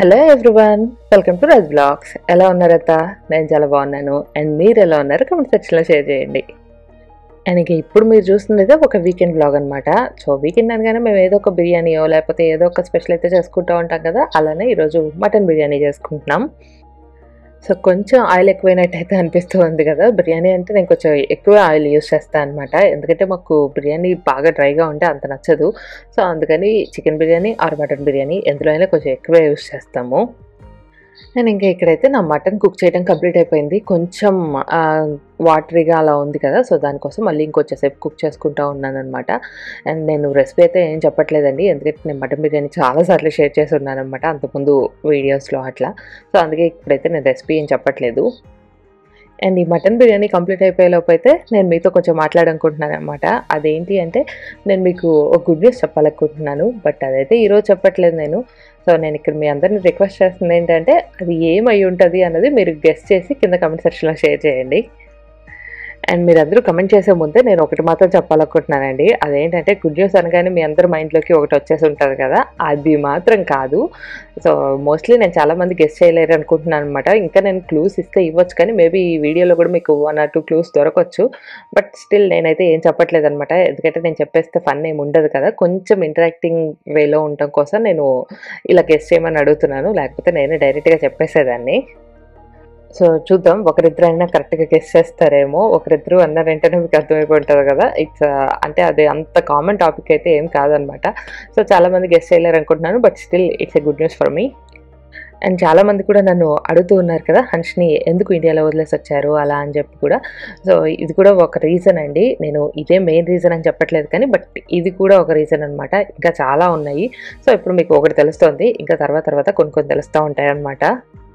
Hello everyone welcome to Raj vlogs ఎలా ఉన్నారత్త నేను చాలా బాగున్నాను అండ్ మీరు ఎలా ఉన్నారు కమెంట్ సెక్షన్లో షేర్ చేయండి అండ్ ఇక ఇప్పుడు మీరు చూస్తుంది అయితే ఒక వీకెండ్ బ్లాగ్ అనమాట సో వీకెండ్ అనగానే మేము ఏదో ఒక బిర్యానీయో లేకపోతే ఏదో ఒక స్పెషల్ అయితే చేసుకుంటూ ఉంటాం కదా అలానే ఈరోజు మటన్ బిర్యానీ చేసుకుంటున్నాం సో కొంచెం ఆయిల్ ఎక్కువైనట్టు అయితే అనిపిస్తూ ఉంది కదా బిర్యానీ అంటే నేను కొంచెం ఎక్కువ ఆయిల్ యూస్ చేస్తాను అనమాట ఎందుకంటే మాకు బిర్యానీ బాగా డ్రైగా ఉంటే అంత నచ్చదు సో అందుకని chicken biryani or mutton biryani ఎందులో అయినా కొంచెం ఎక్కువ యూస్ చేస్తాము నేను ఇంకా ఇక్కడైతే నా మటన్ కుక్ చేయడం కంప్లీట్ అయిపోయింది కొంచెం వాటరీగా అలా ఉంది కదా సో దానికోసం మళ్ళీ ఇంకొంచెంసేపు కుక్ చేసుకుంటా ఉన్నాను అనమాట అండ్ నేను రెసిపీ అయితే ఏం చెప్పట్లేదండి ఎందుకంటే నేను మటన్ బిర్యానీ చాలాసార్లు షేర్ చేసి ఉన్నాను అనమాట అంతకుముందు వీడియోస్లో అట్లా సో అందుకే ఇప్పుడైతే నేను రెసిపీ ఏం చెప్పట్లేదు అండ్ ఈ మటన్ బిర్యానీ కంప్లీట్ అయిపోయేలోపు అయితే నేను మీతో కొంచెం మాట్లాడాలనుకుంటున్నాను అనమాట అదేంటి అంటే నేను మీకు ఒక గుడ్ న్యూస్ చెప్పాలనుకుంటున్నాను బట్ అదైతే ఈరోజు చెప్పట్లేదు నేను సో నేను ఇక్కడ మీ అందరిని రిక్వెస్ట్ చేస్తుంది ఏంటంటే అది ఏమై ఉంటుంది అన్నది మీరు గెస్ట్ చేసి కింద కమెంట్ సెక్షన్లో షేర్ చేయండి అండ్ మీరందరూ కమెంట్ చేసే ముందే నేను ఒకటి మాత్రం చెప్పాలనుకుంటున్నానండి అదేంటంటే గుడ్ న్యూస్ అనగానే మీ అందరి మైండ్లోకి ఒకటి వచ్చేసి ఉంటుంది కదా అది మాత్రం కాదు సో మోస్ట్లీ నేను చాలా మంది గెస్ట్ చేయలేరు అనుకుంటున్నాను అనమాట ఇంకా నేను క్లూస్ ఇస్తే ఇవ్వచ్చు కానీ మేబీ ఈ వీడియోలో కూడా మీకు వన్ ఆర్ టూ క్లూస్ దొరకవచ్చు బట్ స్టిల్ నేనైతే ఏం చెప్పట్లేదు అనమాట ఎందుకంటే నేను చెప్పేస్తే ఫన్ ఏమి ఉండదు కదా కొంచెం ఇంటరాక్టింగ్ వేలో ఉండటం కోసం నేను ఇలా గెస్ట్ చేయమని అడుగుతున్నాను లేకపోతే నేనే డైరెక్ట్గా చెప్పేసేదాన్ని సో చూద్దాం ఒకరిద్దరైనా కరెక్ట్గా గెస్ట్ చేస్తారేమో ఒకరిద్దరు అన్నారంటేనే మీకు అర్థమైపోయి ఉంటుంది కదా ఇట్స్ అంటే అది అంత కామన్ టాపిక్ అయితే ఏం కాదనమాట సో చాలామంది గెస్ట్ చేయలేరు అనుకుంటున్నాను but still it's a good news for me and చాలామంది కూడా నన్ను అడుగుతూ ఉన్నారు కదా హన్ష్ని ఎందుకు ఇండియాలో వదిలేసి వచ్చారు అలా అని చెప్పి కూడా సో ఇది కూడా ఒక రీజన్ అండి నేను ఇదే మెయిన్ రీజన్ అని చెప్పట్లేదు కానీ బట్ ఇది కూడా ఒక రీజన్ అనమాట ఇంకా చాలా ఉన్నాయి సో ఇప్పుడు మీకు ఒకటి తెలుస్తుంది ఇంకా తర్వాత తర్వాత కొన్ని కొన్ని తెలుస్తూ ఉంటాయి అనమాట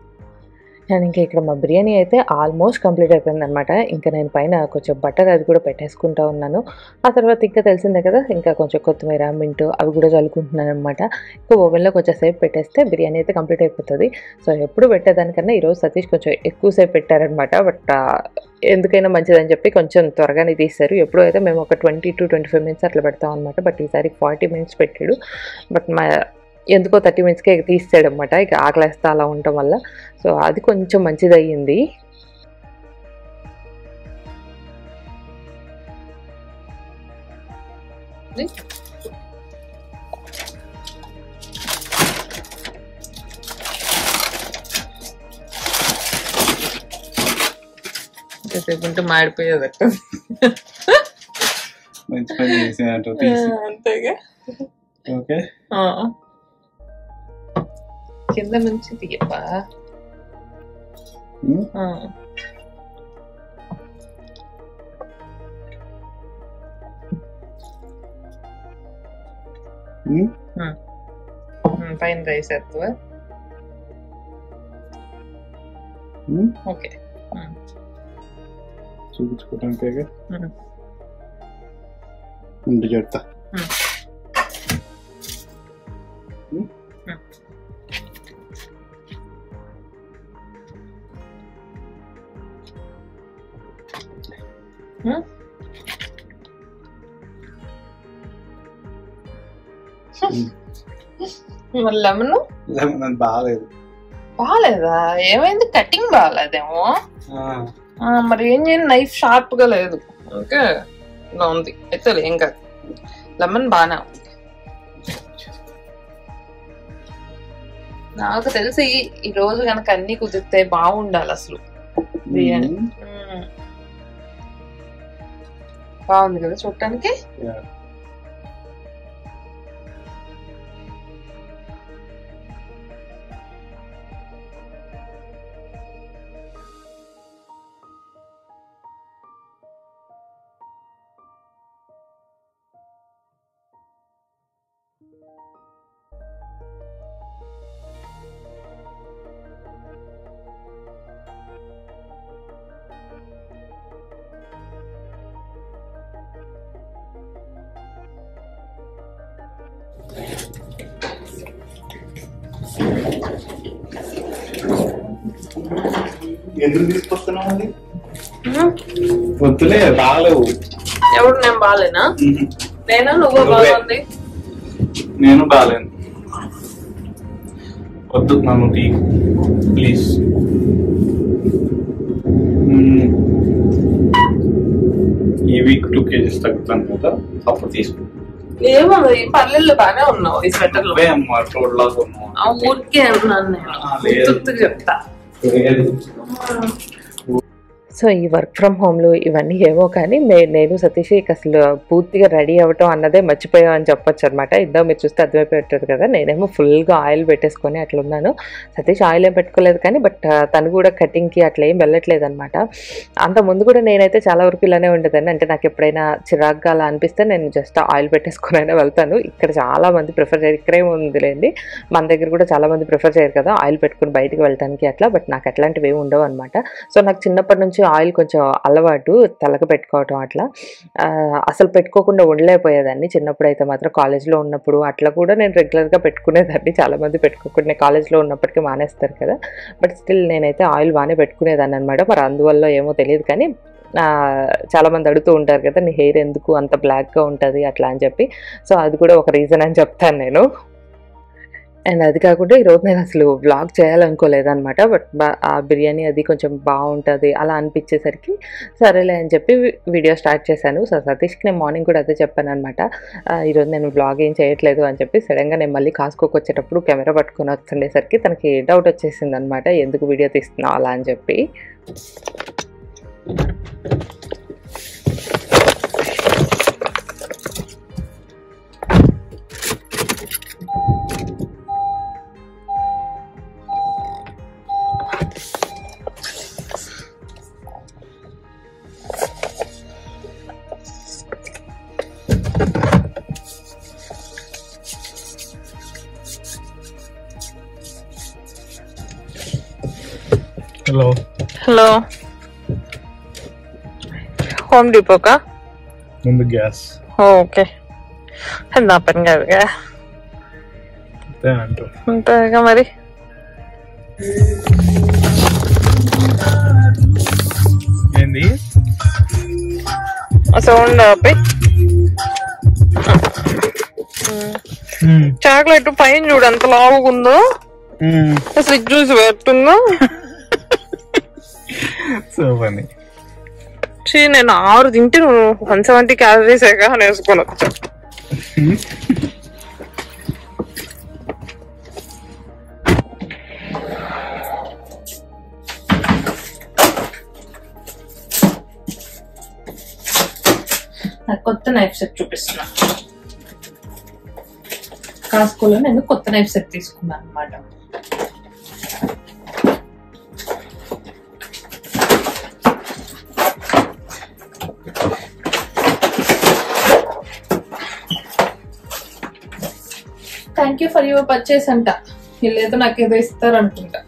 అండ్ ఇంకా ఇక్కడ మా బిర్యానీ అయితే ఆల్మోస్ట్ కంప్లీట్ అయిపోయింది అనమాట ఇంకా నేను పైన కొంచెం బటర్ అది కూడా పెట్టేసుకుంటా ఉన్నాను ఆ తర్వాత ఇంకా తెలిసిందే కదా ఇంకా కొంచెం కొత్తిమీర మింటు అవి కూడా చల్లుకుంటున్నాను అనమాట ఇంకా ఓవెన్లో కొంచెం సేపు పెట్టేస్తే బిర్యానీ అయితే కంప్లీట్ అయిపోతుంది సో ఎప్పుడు పెట్టేదానికన్నా ఈరోజు సతీష్ కొంచెం ఎక్కువసేపు పెట్టారనమాట బట్ ఎందుకైనా మంచిదని చెప్పి కొంచెం త్వరగానే తీస్తారు ఎప్పుడు అయితే మేము ఒక twenty to twenty five minutes అట్లా పెడతాం అనమాట బట్ ఈసారి ఫార్టీ మినిట్స్ పెట్టాడు బట్ మా ఎందుకో థర్టీ మినిట్స్కే తీస్తాడు అనమాట ఇక ఆకలేస్తా అలా ఉండటం వల్ల సో అది కొంచెం మంచిది అయ్యింది సేపుంటే మాడిపోయేదట మంచి పని చేసినట్టు తీసి అంతేగా ఓకే ఆ. కింద నుంచి తీయప్పా ఉమ్, ఆ. ఉమ్, ఉమ్, పైన రైస్ ఎత్తువ ఉమ్, ఓకే ఉమ్, చూపించుకోవడానికి ఉమ్. ఉండి చెప్తా ఉమ్. ఉమ్, ఉమ్. మరి లెమన్ లెమన్ అది బాగాలేదు బాగాలేదా ఏమైంది కటింగ్ బాగాలేదేమో ఆ, ఆ, మరి ఏం చేయను నైఫ్ షార్ప్ గా లేదు ఓకే ఇలా ఉంది అయితే ఏం కాదు లెమన్ బాగానే ఉంది నాకు తెలిసి ఈ రోజు కనుక అన్ని కుదిరితే బాగుండాలి అసలు బిర్యానీ ఉమ్, మ్మ్. బాగుంది కదా చూడటానికి యా. ఎందుకు తీసుకొస్తున్నావు అది వద్దులే బాగలేవు ఎవడు నేను బాగాలేనా ఉమ్, నేను నువ్వు నువ్వే. బాగుంది నేను బాగాలేను వద్దు నన్ను టీ ప్లీజ్ ఈ వీక్ టూ కేజీస్ తగ్గుతాను కదా అప్పుడు తీసుకో ఏమో ఏం పర్లేదు బాగానే ఉన్నావు ఈ స్వెటర్ లో అవే అమ్మ రోడ్ లాగా ఉన్నావు ఆ ఊరికే ఉన్నాను నేను ఆ, లేదు. గుర్తుకు చెప్తా లేదు. సో ఈ వర్క్ ఫ్రమ్ హోమ్లు ఇవన్నీ ఏవో కానీ మే నేను సతీష్ ఇక అసలు పూర్తిగా రెడీ అవ్వటం అన్నదే మర్చిపోయాం అని చెప్పొచ్చు అనమాట ఇందా మీరు చూస్తే అర్థమైపోయి ఉంటుంది కదా నేనేమో ఫుల్గా ఆయిల్ పెట్టేసుకొని అట్లా ఉన్నాను సతీష్ ఆయిల్ ఏం పెట్టుకోలేదు కానీ బట్ తను కూడా కటింగ్కి అట్లా ఏం వెళ్ళట్లేదు అనమాట అంత ముందు కూడా నేనైతే చాలా వరకు ఇలానే ఉండేదాన్ని అంటే నాకు ఎప్పుడైనా చిరాగ్గా అలా అనిపిస్తే నేను జస్ట్ ఆయిల్ పెట్టేసుకొని అయినా వెళ్తాను ఇక్కడ చాలా మంది ప్రిఫర్ చేయరు ఇక్కడే ఉందిలేండి మన దగ్గర కూడా చాలా మంది ప్రిఫర్ చేయరు కదా ఆయిల్ పెట్టుకుని బయటికి వెళ్ళడానికి అట్లా బట్ నాకు అట్లాంటివి ఏమి ఉండవు అనమాట సో నాకు చిన్నప్పటి నుంచి ఆయిల్ కొంచెం అలవాటు తలకు పెట్టుకోవటం అట్లా ఆ, అసలు పెట్టుకోకుండా ఉండలేకపోయేదాన్ని చిన్నప్పుడు అయితే మాత్రం కాలేజ్లో ఉన్నప్పుడు అట్లా కూడా నేను రెగ్యులర్గా పెట్టుకునేదాన్ని చాలామంది పెట్టుకోకుండా కాలేజ్లో ఉన్నప్పటికీ మానేస్తారు కదా బట్ స్టిల్ నేనైతే ఆయిల్ బాగానే పెట్టుకునేదాన్ని అనమాట మరి అందువల్ల ఏమో తెలియదు కానీ ఆ, చాలా మంది అడుగుతూ ఉంటారు కదా నీ హెయిర్ ఎందుకు అంత బ్లాక్గా ఉంటుంది అట్లా అని చెప్పి సో అది కూడా ఒక రీజన్ అని చెప్తాను నేను అండ్ అది కాకుండా ఈరోజు నేను అసలు వ్లాగ్ చేయాలనుకోలేదన్నమాట బట్ బా- ఆ బిర్యానీ అది కొంచెం బాగుంటుంది అలా అనిపించేసరికి సరేలే అని చెప్పి వి- వీడియో స్టార్ట్ చేశాను సో సతీష్కి నేను మార్నింగ్ కూడా అదే చెప్పాను అనమాట ఈరోజు నేను వ్లాగ్ ఏం చేయట్లేదు అని చెప్పి సడన్గా నేను మళ్ళీ కాసుకోకి వచ్చేటప్పుడు కెమెరా పట్టుకొని వస్తుండేసరికి తనకి డౌట్ వచ్చేసింది అనమాట ఎందుకు వీడియో తీస్తున్నావు అలా అని చెప్పి హలో హలో హోమ్ డిపోకా ముందు గ్యాస్ ఓకే నా పని కాదుగా అంతే అంటూ ఉంటుందిగా మరి ఏంది సౌండ్ ఆపి చాక్లెట్ పైన చూడు ఎంత లావుగుందో స్విచ్ జ్యూస్ పెడుతుందో సో పని చీ నేను ఆరు తింటే నువ్వు వన్ సెవెంటీ క్యాలరీస్ అని వేసుకొని వచ్చా నాకు కొత్త నైఫ్ సెట్ చూపిస్తున్నా కాస్కోలో నేను కొత్త నైఫ్ సెట్ తీసుకున్నాను అనమాట thank you for your purchase అంట వీళ్ళేదో నాకు ఏదో ఇస్తారు అనుకుంటా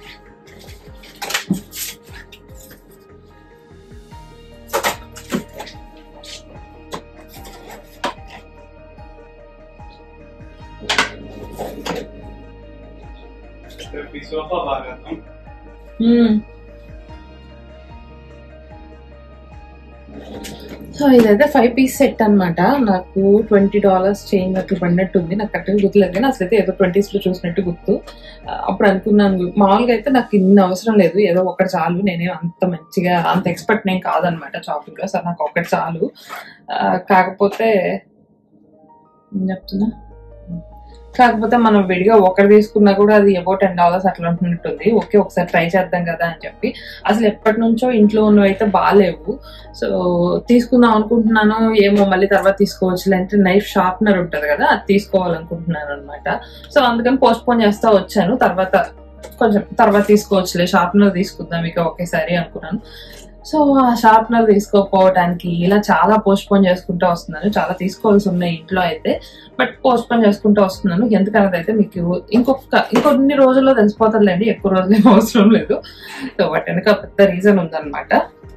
సో ఇదైతే ఫైవ్ పీస్ సెట్ అన్నమాట నాకు ట్వంటీ డాలర్స్ చేంజ్ అట్లా పడినట్టు ఉంది నాకు కరెక్ట్గా గుర్తులేదు కానీ అసలు అయితే ఏదో ట్వంటీస్ లో చూసినట్టు గుర్తు ఆ, అప్పుడు అనుకున్నాను మామూలుగా అయితే నాకు ఇన్ని అవసరం లేదు ఏదో ఒకటి చాలు నేనే అంత మంచిగా అంత ఎక్స్పర్ట్ నేను కాదనమాట షాపింగ్ లో సో నాకు ఒకటి చాలు ఆ, కాకపోతే ఏం చెప్తున్నా కాకపోతే మనం విడిగా ఒకటి తీసుకున్నా కూడా అది ఏవో టెన్ డాలర్స్ అట్లా ఉంటున్నట్టుంది ఓకే ఒకసారి ట్రై చేద్దాం కదా అని చెప్పి అసలు ఎప్పటి నుంచో ఇంట్లో ఉన్నవి అయితే బాగాలేవు సో తీసుకుందాం అనుకుంటున్నాను ఏమో మళ్ళీ తర్వాత తీసుకోవచ్చు అంటే నైఫ్ షార్ప్నర్ ఉంటది కదా అది తీసుకోవాలనుకుంటున్నాను అనమాట సో అందుకని పోస్ట్ పోన్ చేస్తా వచ్చాను తర్వాత కొంచెం తర్వాత తీసుకోవచ్చులే షార్ప్నర్ తీసుకుందాం ఇక ఒకేసారి అనుకున్నాను సో ఆ షార్ప్నర్ తీసుకోకపోవడానికి ఇలా చాలా పోస్ట్ పోన్ చేసుకుంటూ వస్తున్నాను చాలా తీసుకోవాల్సి ఉన్నాయి ఇంట్లో అయితే బట్ పోస్ట్ పోన్ చేసుకుంటూ వస్తున్నాను ఎందుకన్నది అయితే మీకు ఇంకొక ఇంకొన్ని రోజుల్లో తెలిసిపోతుందిలేండి ఎక్కువ రోజులు ఏం అవసరం లేదు సో వాటి వెనక పెద్ద రీజన్ ఉందన్నమాట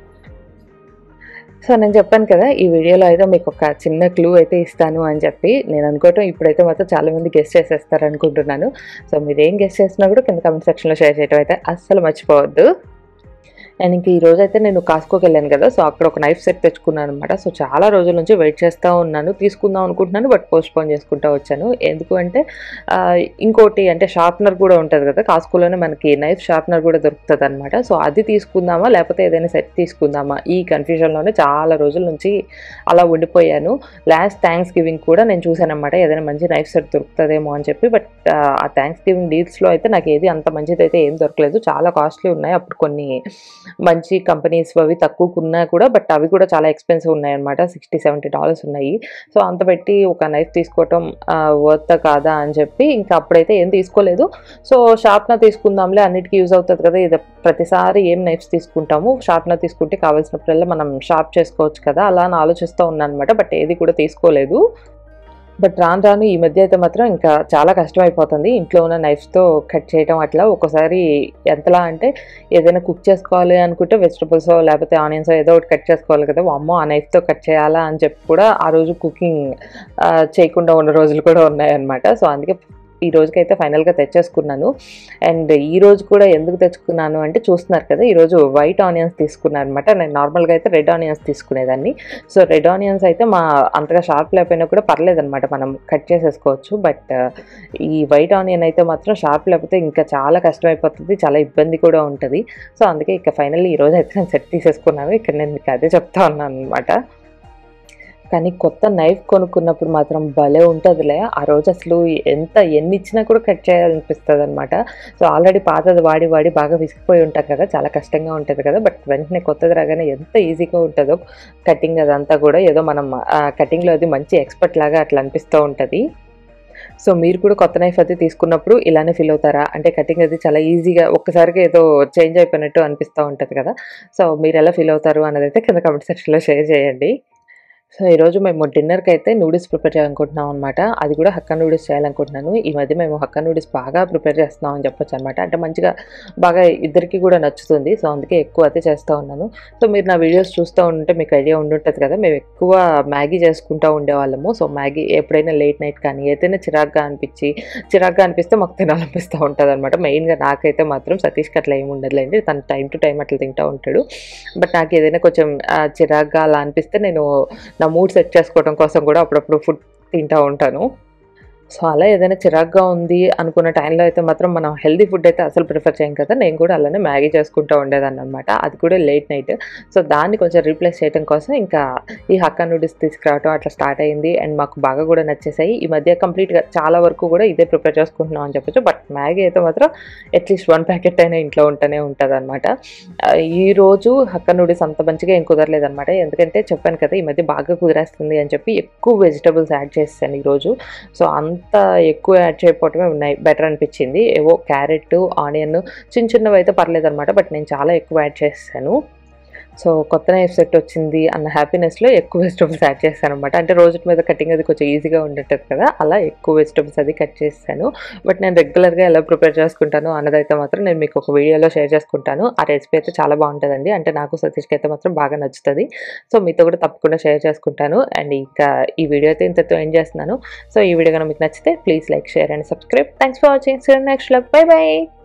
సో నేను చెప్పాను కదా ఈ వీడియోలో అయితే మీకు ఒక చిన్న క్లూ అయితే ఇస్తాను అని చెప్పి నేను అనుకోవటం ఇప్పుడైతే మాత్రం చాలా మంది గెస్ట్ చేసేస్తారు అనుకుంటున్నాను సో మీరు ఏం గెస్ట్ చేసినా కూడా కింద కమెంట్ సెక్షన్లో షేర్ చేయడం అయితే అస్సలు మర్చిపోవద్దు అండ్ ఇంక ఈ రోజు అయితే నేను కాస్కోకి వెళ్ళాను కదా సో అక్కడ ఒక నైఫ్ సెట్ తెచ్చుకున్నాను అనమాట సో చాలా రోజుల నుంచి వెయిట్ చేస్తూ ఉన్నాను తీసుకుందాం అనుకుంటున్నాను బట్ పోస్ట్ పోన్ చేసుకుంటూ వచ్చాను ఎందుకు అంటే ఆ, ఇంకోటి అంటే షార్ప్నర్ కూడా ఉంటుంది కదా కాస్కోలోనే మనకి నైఫ్ షార్ప్నర్ కూడా దొరుకుతుంది అనమాట సో అది తీసుకుందామా లేకపోతే ఏదైనా సెట్ తీసుకుందామా ఈ కన్ఫ్యూజన్లోనే చాలా రోజుల నుంచి అలా ఉండిపోయాను లాస్ట్ థ్యాంక్స్ గివింగ్ కూడా నేను చూశాను అనమాట ఏదైనా మంచి నైఫ్ సెట్ దొరుకుతుందేమో అని చెప్పి బట్ ఆ థ్యాంక్స్ గివింగ్ డీల్స్లో అయితే నాకు ఏది అంత మంచిది అయితే ఏం దొరకలేదు చాలా కాస్ట్లీ ఉన్నాయి అప్పుడు కొన్ని మంచి కంపెనీస్ అవి తక్కువకు ఉన్నా కూడా బట్ అవి కూడా చాలా ఎక్స్పెన్సివ్ ఉన్నాయి అనమాట సిక్స్టీ సెవెంటీ డాలర్స్ ఉన్నాయి సో అంత పెట్టి ఒక నైఫ్ తీసుకోవటం వర్త్ కాదా అని చెప్పి ఇంకా అప్పుడైతే ఏం తీసుకోలేదు సో షార్ప్నర్ తీసుకుందాంలే అన్నిటికీ యూజ్ అవుతుంది కదా ఇది ప్రతిసారి ఏం నైఫ్స్ తీసుకుంటాము షార్ప్నర్ తీసుకుంటే కావాల్సినప్పుడల్లా మనం షార్ప్ చేసుకోవచ్చు కదా అలా అని ఆలోచిస్తూ ఉన్నాను అనమాట బట్ ఏది కూడా తీసుకోలేదు బట్ రాను రాను ఈ మధ్య అయితే మాత్రం ఇంకా చాలా కష్టం అయిపోతుంది ఇంట్లో ఉన్న నైఫ్స్తో కట్ చేయడం అట్లా ఒక్కోసారి ఎంతలా అంటే ఏదైనా కుక్ చేసుకోవాలి అనుకుంటే వెజిటబుల్స్ లేకపోతే ఆనియన్స్ ఏదో ఒకటి కట్ చేసుకోవాలి కదా అమ్మో ఆ నైఫ్తో కట్ చేయాలా అని చెప్పి కూడా ఆ రోజు కుకింగ్ చేయకుండా ఉన్న రోజులు కూడా ఉన్నాయన్నమాట సో అందుకే ఈ రోజుకైతే ఫైనల్గా తెచ్చేసుకున్నాను అండ్ ఈ రోజు కూడా ఎందుకు తెచ్చుకున్నాను అంటే చూస్తున్నారు కదా ఈరోజు వైట్ ఆనియన్స్ తీసుకున్నాను అనమాట నేను నార్మల్గా అయితే రెడ్ ఆనియన్స్ తీసుకునేదాన్ని సో రెడ్ ఆనియన్స్ అయితే మా అంతగా షార్ప్ లేకపోయినా కూడా పర్లేదన్నమాట మనం కట్ చేసేసుకోవచ్చు బట్ ఈ వైట్ ఆనియన్ అయితే మాత్రం షార్ప్ లేకపోతే ఇంకా చాలా కష్టం అయిపోతుంది చాలా ఇబ్బంది కూడా ఉంటుంది సో అందుకే ఇక ఫైనల్లీ ఈ రోజు అయితే నేను సెట్ తీసేసుకున్నాను ఇక్కడ నేను మీకు అదే చెప్తా ఉన్నాను అనమాట కానీ కొత్త నైఫ్ కొనుక్కున్నప్పుడు మాత్రం భలే ఉంటుందిలే ఆ రోజు అసలు ఎంత ఎన్ని ఇచ్చినా కూడా కట్ చేయాలనిపిస్తుంది అనమాట సో ఆల్రెడీ పాతది వాడి వాడి బాగా విసిగిపోయి ఉంటాం కదా చాలా కష్టంగా ఉంటుంది కదా బట్ వెంటనే కొత్తది రాగానే ఎంత ఈజీగా ఉంటుందో కటింగ్ అదంతా కూడా ఏదో మనం కటింగ్లో అది మంచి ఎక్స్పర్ట్ లాగా అట్లా అనిపిస్తూ ఉంటుంది సో మీరు కూడా కొత్త నైఫ్ అది తీసుకున్నప్పుడు ఇలానే ఫీల్ అవుతారా అంటే కటింగ్ అది చాలా ఈజీగా ఒక్కసారిగా ఏదో చేంజ్ అయిపోయినట్టు అనిపిస్తూ ఉంటుంది కదా సో మీరు ఎలా ఫీల్ అవుతారు అన్నది అయితే కింద కామెంట్ సెక్షన్లో షేర్ చేయండి సో ఈరోజు మేము డిన్నర్కి అయితే నూడిల్స్ ప్రిపేర్ చేయాలనుకుంటున్నాం అనమాట అది కూడా హక్కా నూడిల్స్ చేయాలనుకుంటున్నాను ఈ మధ్య మేము హక్కా నూడిల్స్ బాగా ప్రిపేర్ చేస్తున్నాం అని చెప్పొచ్చు అనమాట అంటే మంచిగా బాగా ఇద్దరికి కూడా నచ్చుతుంది సో అందుకే ఎక్కువ అయితే చేస్తూ ఉన్నాను సో మీరు నా వీడియోస్ చూస్తూ ఉంటే మీకు ఐడియా ఉండుంటుంది కదా మేము ఎక్కువ మ్యాగీ చేసుకుంటూ ఉండేవాళ్ళము సో మ్యాగీ ఎప్పుడైనా లేట్ నైట్ కానీ ఏదైనా చిరాగ్గా అనిపించి చిరాగ్గా అనిపిస్తే మాకు తినాలనిపిస్తూ ఉంటుంది అనమాట మెయిన్గా నాకైతే మాత్రం సతీష్కి అట్లా ఏమి ఉండదులేండి తను టైం టు టైం అట్లా తింటూ ఉంటాడు బట్ నాకు ఏదైనా కొంచెం ఆ, చిరాగ్గా అలా అనిపిస్తే నేను నా మూడ్ సెట్ చేసుకోవడం కోసం కూడా అప్పుడప్పుడు ఫుడ్ తింటూ ఉంటాను సో అలా ఏదైనా చిరాగ్గా ఉంది అనుకున్న టైంలో అయితే మాత్రం మనం హెల్దీ ఫుడ్ అయితే అసలు ప్రిఫర్ చేయం కదా నేను కూడా అలానే మ్యాగీ చేసుకుంటూ ఉండేదాన్ని అనమాట అది కూడా లేట్ నైట్ సో దాన్ని కొంచెం రీప్లేస్ చేయడం కోసం ఇంకా ఈ హక్కా నూడిల్స్ తీసుకురావడం అట్లా స్టార్ట్ అయింది అండ్ మాకు బాగా కూడా నచ్చేసాయి ఈ మధ్య కంప్లీట్గా చాలా వరకు కూడా ఇదే ప్రిపేర్ చేసుకుంటున్నాం అని చెప్పొచ్చు బట్ మ్యాగీ అయితే మాత్రం అట్లీస్ట్ వన్ ప్యాకెట్ అయినా ఇంట్లో ఉంటూనే ఉంటుంది అనమాట ఈ రోజు హక్కా నూడిల్స్ అంత మంచిగా ఏం కుదరలేదన్నమాట ఎందుకంటే చెప్పాను కదా ఈ మధ్య బాగా కుదిరేస్తుంది అని చెప్పి ఎక్కువ వెజిటబుల్స్ యాడ్ చేస్తాను ఈరోజు సో అంత ఎక్కువ యాడ్ చేయకపోవటమే ఉన్నాయి బెటర్ అనిపించింది ఏవో క్యారెట్ ఆనియన్ చిన్న చిన్నవి అయితే పర్లేదు అనమాట బట్ నేను చాలా ఎక్కువ యాడ్ చేస్తాను సో కొత్త నైఫ్ సెట్ వచ్చింది అన్న హ్యాపీనెస్లో ఎక్కువ వెజిటబుల్స్ యాడ్ చేస్తాను అనమాట అంటే రోజు మీద కటింగ్ అది కొంచెం ఈజీగా ఉండేటది కదా అలా ఎక్కువ వెజిటబుల్స్ అది కట్ చేస్తాను బట్ నేను రెగ్యులర్గా ఎలా ప్రిపేర్ చేసుకుంటాను అన్నదైతే మాత్రం నేను మీకు ఒక వీడియోలో షేర్ చేసుకుంటాను ఆ రెసిపీ అయితే చాలా బాగుంటుందండి అంటే నాకు సతీష్కి అయితే మాత్రం బాగా నచ్చుతుంది సో మీతో కూడా తప్పకుండా షేర్ చేసుకుంటాను అండ్ ఇంకా ఈ వీడియో అయితే ఇంతతో ఎండ్ చేస్తున్నాను సో ఈ వీడియో కనుక మీకు నచ్చితే please like share and subscribe thanks for watching next bye by